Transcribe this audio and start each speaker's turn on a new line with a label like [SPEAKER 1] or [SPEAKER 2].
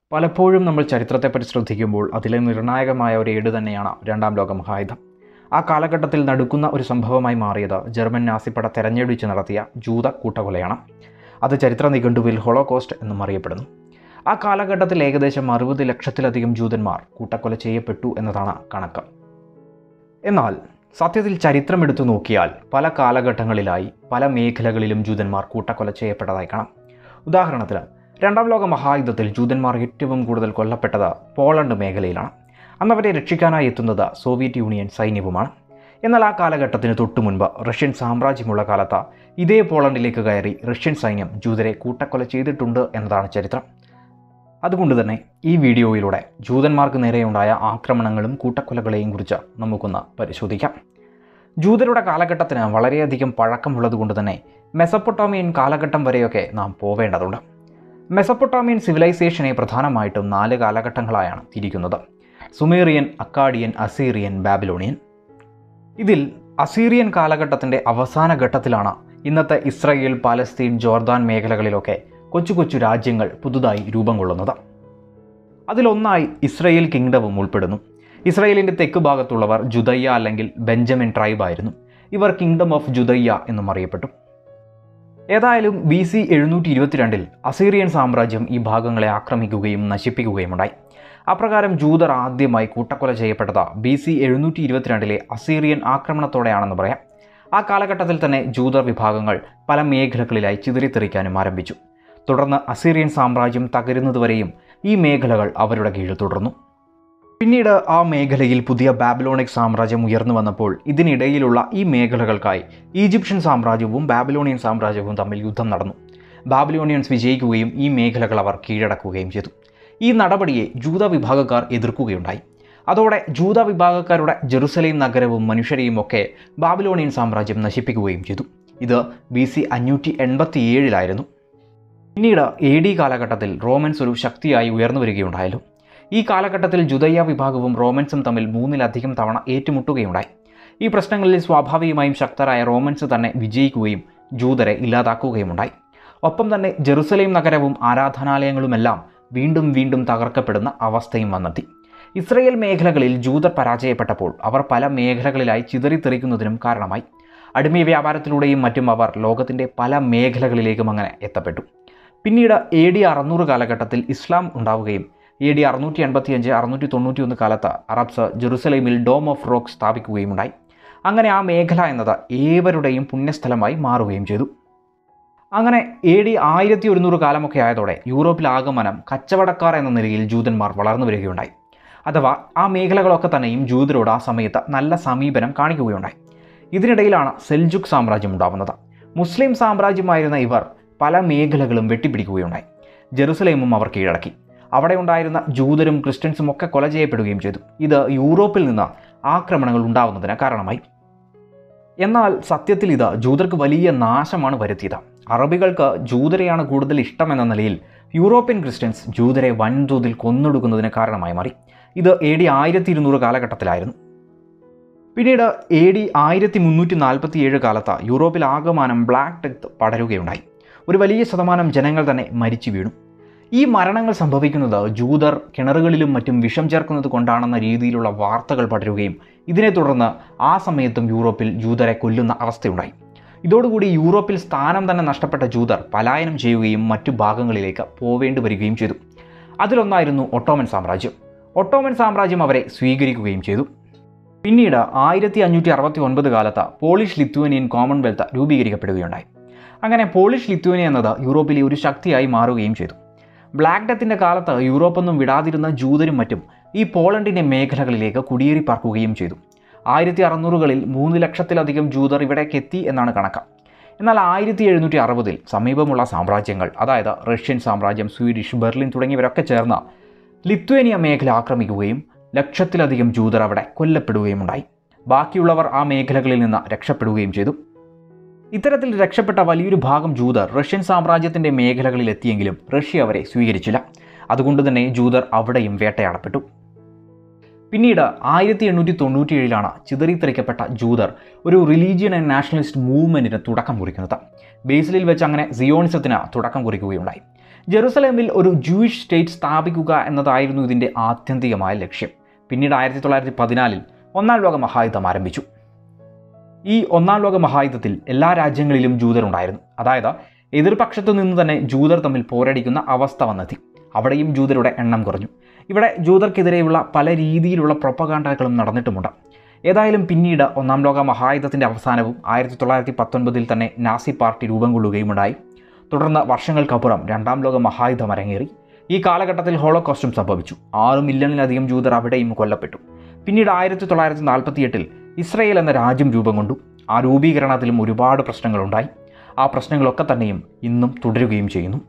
[SPEAKER 1] പലപ്പോഴും നമ്മൾ ചരിത്രത്തെപ്പറ്റി ശ്രദ്ധിക്കുമ്പോൾ അതിലെ നിർണായകമായ ഒരു ഏട് തന്നെയാണ് രണ്ടാം ലോക മഹായുദ്ധം ആ കാലഘട്ടത്തിൽ നടക്കുന്ന ഒരു സംഭവമായി മാറിയത് ജർമ്മൻ നാസിപ്പട തെരഞ്ഞെടുച്ച് നടത്തിയ ജൂത കൂട്ടക്കൊലയാണ് അത് ചരിത്ര നിഘണ്ടുവിൽ ഹോളോകോസ്റ്റ് എന്നും അറിയപ്പെടുന്നു ആ കാലഘട്ടത്തിൽ ഏകദേശം അറുപത് ലക്ഷത്തിലധികം ജൂതന്മാർ കൂട്ടക്കൊല ചെയ്യപ്പെട്ടു എന്നതാണ് കണക്ക് എന്നാൽ സത്യത്തിൽ ചരിത്രം എടുത്തു നോക്കിയാൽ പല കാലഘട്ടങ്ങളിലായി പല മേഖലകളിലും ജൂതന്മാർ കൂട്ടക്കൊല ചെയ്യപ്പെട്ടതായി കാണാം ഉദാഹരണത്തിന് രണ്ടാം ലോക മഹായുദ്ധത്തിൽ ജൂതന്മാർ ഏറ്റവും കൂടുതൽ കൊല്ലപ്പെട്ടത് പോളണ്ട് മേഖലയിലാണ് അന്ന് അവരെ രക്ഷിക്കാനായി എത്തുന്നത് സോവിയറ്റ് യൂണിയൻ സൈന്യവുമാണ് എന്നാൽ ആ കാലഘട്ടത്തിന് തൊട്ടു മുൻപ് റഷ്യൻ സാമ്രാജ്യമുള്ള കാലത്ത് ഇതേ പോളണ്ടിലേക്ക് കയറി റഷ്യൻ സൈന്യം ജൂതരെ കൂട്ടക്കൊല ചെയ്തിട്ടുണ്ട് എന്നതാണ് ചരിത്രം അതുകൊണ്ട് തന്നെ ഈ വീഡിയോയിലൂടെ ജൂതന്മാർക്ക് നേരെയുണ്ടായ ആക്രമണങ്ങളും കൂട്ടക്കൊലകളെയും കുറിച്ച് നമുക്കൊന്ന് പരിശോധിക്കാം ജൂതരുടെ കാലഘട്ടത്തിന് വളരെയധികം പഴക്കമുള്ളതുകൊണ്ട് തന്നെ മെസപ്പൊട്ടോമിയൻ കാലഘട്ടം വരെയൊക്കെ നാം പോവേണ്ടതുണ്ട് മെസപ്പൊട്ടോമിയൻ സിവിലൈസേഷനെ പ്രധാനമായിട്ടും നാല് കാലഘട്ടങ്ങളായാണ് തിരിക്കുന്നത് സുമേറിയൻ അക്കാഡിയൻ അസീറിയൻ ബാബിലോണിയൻ ഇതിൽ അസീറിയൻ കാലഘട്ടത്തിൻ്റെ അവസാന ഘട്ടത്തിലാണ് ഇന്നത്തെ ഇസ്രയേൽ പാലസ്തീൻ ജോർദാൻ മേഖലകളിലൊക്കെ കൊച്ചു കൊച്ചു രാജ്യങ്ങൾ പുതുതായി രൂപം കൊള്ളുന്നത് അതിലൊന്നായി ഇസ്രയേൽ കിങ്ഡവും ഉൾപ്പെടുന്നു ഇസ്രയേലിൻ്റെ തെക്ക് ഭാഗത്തുള്ളവർ ജുദയ്യ അല്ലെങ്കിൽ ബെഞ്ചമിൻ ട്രൈബ് ആയിരുന്നു ഇവർ കിങ്ഡം ഓഫ് ജുദയ്യ എന്നും അറിയപ്പെട്ടു ഏതായാലും ബി സി എഴുന്നൂറ്റി ഇരുപത്തിരണ്ടിൽ അസീറിയൻ സാമ്രാജ്യം ഈ ഭാഗങ്ങളെ ആക്രമിക്കുകയും നശിപ്പിക്കുകയും ഉണ്ടായി അപ്രകാരം ജൂതർ ആദ്യമായി കൂട്ടക്കൊല ചെയ്യപ്പെട്ടത് ബി സി എഴുന്നൂറ്റി ഇരുപത്തിരണ്ടിലെ അസീറിയൻ ആക്രമണത്തോടെയാണെന്ന് പറയാം ആ കാലഘട്ടത്തിൽ തന്നെ ജൂതർ വിഭാഗങ്ങൾ പല മേഖലകളിലായി ചിതറിത്തെറിക്കാനും ആരംഭിച്ചു തുടർന്ന് അസീറിയൻ സാമ്രാജ്യം തകരുന്നതുവരെയും ഈ മേഖലകൾ അവരുടെ കീഴിൽ തുടർന്നു പിന്നീട് ആ മേഖലയിൽ പുതിയ ബാബിലോണിക് സാമ്രാജ്യം ഉയർന്നു വന്നപ്പോൾ ഇതിനിടയിലുള്ള ഈ മേഖലകൾക്കായി ഈജിപ്ഷ്യൻ സാമ്രാജ്യവും ബാബിലോണിയൻ സാമ്രാജ്യവും തമ്മിൽ യുദ്ധം നടന്നു ബാബിലോണിയൻസ് വിജയിക്കുകയും ഈ മേഖലകൾ അവർ കീഴടക്കുകയും ചെയ്തു ഈ നടപടിയെ ജൂത വിഭാഗക്കാർ എതിർക്കുകയുണ്ടായി അതോടെ ജൂത വിഭാഗക്കാരുടെ ജെറുസലേം നഗരവും മനുഷ്യരെയും ഒക്കെ ബാബിലോണിയൻ സാമ്രാജ്യം നശിപ്പിക്കുകയും ചെയ്തു ഇത് ബി സി അഞ്ഞൂറ്റി എൺപത്തിയേഴിലായിരുന്നു പിന്നീട് എ ഡി കാലഘട്ടത്തിൽ റോമൻസ് ഒരു ശക്തിയായി ഉയർന്നു വരികയുണ്ടായാലും ഈ കാലഘട്ടത്തിൽ ജുദയ്യ വിഭാഗവും റോമൻസും തമ്മിൽ മൂന്നിലധികം തവണ ഏറ്റുമുട്ടുകയുണ്ടായി ഈ പ്രശ്നങ്ങളിൽ സ്വാഭാവികമായും ശക്തരായ റോമൻസ് തന്നെ വിജയിക്കുകയും ജൂതരെ ഇല്ലാതാക്കുകയുമുണ്ടായി ഒപ്പം തന്നെ ജെറുസലേം നഗരവും ആരാധനാലയങ്ങളുമെല്ലാം വീണ്ടും വീണ്ടും തകർക്കപ്പെടുന്ന അവസ്ഥയും വന്നെത്തി ഇസ്രയേൽ മേഖലകളിൽ ജൂതർ പരാജയപ്പെട്ടപ്പോൾ അവർ പല മേഖലകളിലായി ചിതറിത്തെറിക്കുന്നതിനും കാരണമായി അടിമ വ്യാപാരത്തിലൂടെയും മറ്റും അവർ ലോകത്തിൻ്റെ പല മേഖലകളിലേക്കും അങ്ങനെ എത്തപ്പെട്ടു പിന്നീട് എ ഡി അറുന്നൂറ് കാലഘട്ടത്തിൽ ഇസ്ലാം ഉണ്ടാവുകയും എ ഡി അറുന്നൂറ്റി എൺപത്തിയഞ്ച് അറുന്നൂറ്റി തൊണ്ണൂറ്റി ഒന്ന് കാലത്ത് അറബ്സ് ജെറുസലേമിൽ ഡോം ഓഫ് റോക്ക് സ്ഥാപിക്കുകയും ഉണ്ടായി അങ്ങനെ ആ മേഖല എന്നത് ഏവരുടെയും പുണ്യസ്ഥലമായി മാറുകയും ചെയ്തു അങ്ങനെ എ ഡി ആയിരത്തി ഒരുന്നൂറ് കാലമൊക്കെ ആയതോടെ യൂറോപ്പിലാകമനം കച്ചവടക്കാർ എന്ന നിലയിൽ ജൂതന്മാർ വളർന്നു വരികയുണ്ടായി അഥവാ ആ മേഖലകളൊക്കെ തന്നെയും ജൂതരോട് ആ സമയത്ത് നല്ല സമീപനം കാണിക്കുകയുണ്ടായി ഇതിനിടയിലാണ് സെൽജുക് സാമ്രാജ്യം ഉണ്ടാവുന്നത് മുസ്ലിം സാമ്രാജ്യമായിരുന്ന ഇവർ പല മേഖലകളും വെട്ടിപ്പിടിക്കുകയുണ്ടായി ജെറുസലേമും അവർ കീഴടക്കി അവിടെ ഉണ്ടായിരുന്ന ജൂതരും ക്രിസ്ത്യൻസും ഒക്കെ കൊല ചെയ്യപ്പെടുകയും ചെയ്തു ഇത് യൂറോപ്പിൽ നിന്ന് ആക്രമണങ്ങൾ ഉണ്ടാവുന്നതിന് കാരണമായി എന്നാൽ സത്യത്തിൽ ഇത് ജൂതർക്ക് വലിയ നാശമാണ് വരുത്തിയത് അറബികൾക്ക് ജൂതരെയാണ് കൂടുതൽ ഇഷ്ടമെന്ന നിലയിൽ യൂറോപ്യൻ ക്രിസ്ത്യൻസ് ജൂതരെ വൻതോതിൽ കൊന്നൊടുക്കുന്നതിന് കാരണമായി മാറി ഇത് എ ഡി ആയിരത്തി ഇരുന്നൂറ് കാലഘട്ടത്തിലായിരുന്നു പിന്നീട് എ ഡി ആയിരത്തി മുന്നൂറ്റി നാൽപ്പത്തി ഏഴ് കാലത്ത് യൂറോപ്പിൽ ആകമാനം ബ്ലാക്ക് ഡെത്ത് പടരുകയുണ്ടായി ഒരു വലിയ ശതമാനം ജനങ്ങൾ തന്നെ മരിച്ചു വീണു ഈ മരണങ്ങൾ സംഭവിക്കുന്നത് ജൂതർ കിണറുകളിലും മറ്റും വിഷം ചേർക്കുന്നത് കൊണ്ടാണെന്ന രീതിയിലുള്ള വാർത്തകൾ പടരുകയും ഇതിനെ തുടർന്ന് ആ സമയത്തും യൂറോപ്പിൽ ജൂതരെ കൊല്ലുന്ന അവസ്ഥയുണ്ടായി ഇതോടുകൂടി യൂറോപ്പിൽ സ്ഥാനം തന്നെ നഷ്ടപ്പെട്ട ജൂതർ പലായനം ചെയ്യുകയും മറ്റു ഭാഗങ്ങളിലേക്ക് പോവേണ്ടി വരികയും ചെയ്തു അതിലൊന്നായിരുന്നു ഒട്ടോമൻ സാമ്രാജ്യം ഒട്ടോമൻ സാമ്രാജ്യം അവരെ സ്വീകരിക്കുകയും ചെയ്തു പിന്നീട് ആയിരത്തി അഞ്ഞൂറ്റി അറുപത്തി ഒൻപത് കാലത്ത് പോളിഷ് ലിത്വേനിയൻ കോമൺവെൽത്ത് രൂപീകരിക്കപ്പെടുകയുണ്ടായി അങ്ങനെ പോളിഷ് ലിത്വേനിയ എന്നത് യൂറോപ്പിലെ ഒരു ശക്തിയായി മാറുകയും ചെയ്തു ബ്ലാക്ക് ഡെത്തിൻ്റെ കാലത്ത് യൂറോപ്പൊന്നും വിടാതിരുന്ന ജൂതരും മറ്റും ഈ പോളണ്ടിൻ്റെ മേഖലകളിലേക്ക് കുടിയേറി പാർക്കുകയും ചെയ്തു ആയിരത്തി അറുന്നൂറുകളിൽ മൂന്ന് ലക്ഷത്തിലധികം ജൂതർ ഇവിടേക്ക് എത്തി എന്നാണ് കണക്ക് എന്നാൽ ആയിരത്തി എഴുന്നൂറ്റി അറുപതിൽ സമീപമുള്ള സാമ്രാജ്യങ്ങൾ അതായത് റഷ്യൻ സാമ്രാജ്യം സ്വീഡിഷ് ബെർലിൻ തുടങ്ങിയവരൊക്കെ ചേർന്ന് ലിത്വേനിയ മേഖല ആക്രമിക്കുകയും ലക്ഷത്തിലധികം ജൂതർ അവിടെ കൊല്ലപ്പെടുകയും ഉണ്ടായി ബാക്കിയുള്ളവർ ആ മേഖലകളിൽ നിന്ന് രക്ഷപ്പെടുകയും ചെയ്തു ഇത്തരത്തിൽ രക്ഷപ്പെട്ട വലിയൊരു ഭാഗം ജൂതർ റഷ്യൻ സാമ്രാജ്യത്തിൻ്റെ മേഖലകളിൽ എത്തിയെങ്കിലും റഷ്യ അവരെ സ്വീകരിച്ചില്ല അതുകൊണ്ട് തന്നെ ജൂതർ അവിടെയും വേട്ടയാടപ്പെട്ടു പിന്നീട് ആയിരത്തി എണ്ണൂറ്റി തൊണ്ണൂറ്റി ഏഴിലാണ് ചിതറിത്തെറിക്കപ്പെട്ട ജൂതർ ഒരു റിലീജിയൻ ആൻഡ് നാഷണലിസ്റ്റ് മൂവ്മെൻറ്റിന് തുടക്കം കുറിക്കുന്നത് ബേസിലിൽ വെച്ച് അങ്ങനെ സിയോണിസത്തിന് തുടക്കം കുറിക്കുകയുണ്ടായി ജെറുസലേമിൽ ഒരു ജൂയിഷ് സ്റ്റേറ്റ് സ്ഥാപിക്കുക എന്നതായിരുന്നു ഇതിൻ്റെ ആത്യന്തികമായ ലക്ഷ്യം പിന്നീട് ആയിരത്തി തൊള്ളായിരത്തി പതിനാലിൽ ഒന്നാം ലോക മഹായുദ്ധം ആരംഭിച്ചു ഈ ഒന്നാം ലോക മഹായുദ്ധത്തിൽ എല്ലാ രാജ്യങ്ങളിലും ജൂതരുണ്ടായിരുന്നു അതായത് എതിർപക്ഷത്തു നിന്ന് തന്നെ ജൂതർ തമ്മിൽ പോരടിക്കുന്ന അവസ്ഥ വന്നെത്തി അവിടെയും ജൂതരുടെ എണ്ണം കുറഞ്ഞു ഇവിടെ ജൂതർക്കെതിരെയുള്ള പല രീതിയിലുള്ള പ്രൊപ്പകാണ്ടകളും നടന്നിട്ടുമുണ്ട് ഏതായാലും പിന്നീട് ഒന്നാം ലോക മഹായുദ്ധത്തിൻ്റെ അവസാനവും ആയിരത്തി തൊള്ളായിരത്തി പത്തൊൻപതിൽ തന്നെ നാസി പാർട്ടി രൂപം കൊള്ളുകയുമുണ്ടായി തുടർന്ന് വർഷങ്ങൾക്കപ്പുറം രണ്ടാം ലോക മഹായുദ്ധം അരങ്ങേറി ഈ കാലഘട്ടത്തിൽ ഹോളോകോസ്റ്റും സംഭവിച്ചു ആറ് മില്യണിലധികം ജൂതർ അവിടെയും കൊല്ലപ്പെട്ടു പിന്നീട് ആയിരത്തി തൊള്ളായിരത്തി നാൽപ്പത്തിയെട്ടിൽ ഇസ്രയേൽ എന്ന രാജ്യം രൂപം കൊണ്ടു ആ രൂപീകരണത്തിലും ഒരുപാട് പ്രശ്നങ്ങളുണ്ടായി ആ പ്രശ്നങ്ങളൊക്കെ തന്നെയും ഇന്നും തുടരുകയും ചെയ്യുന്നു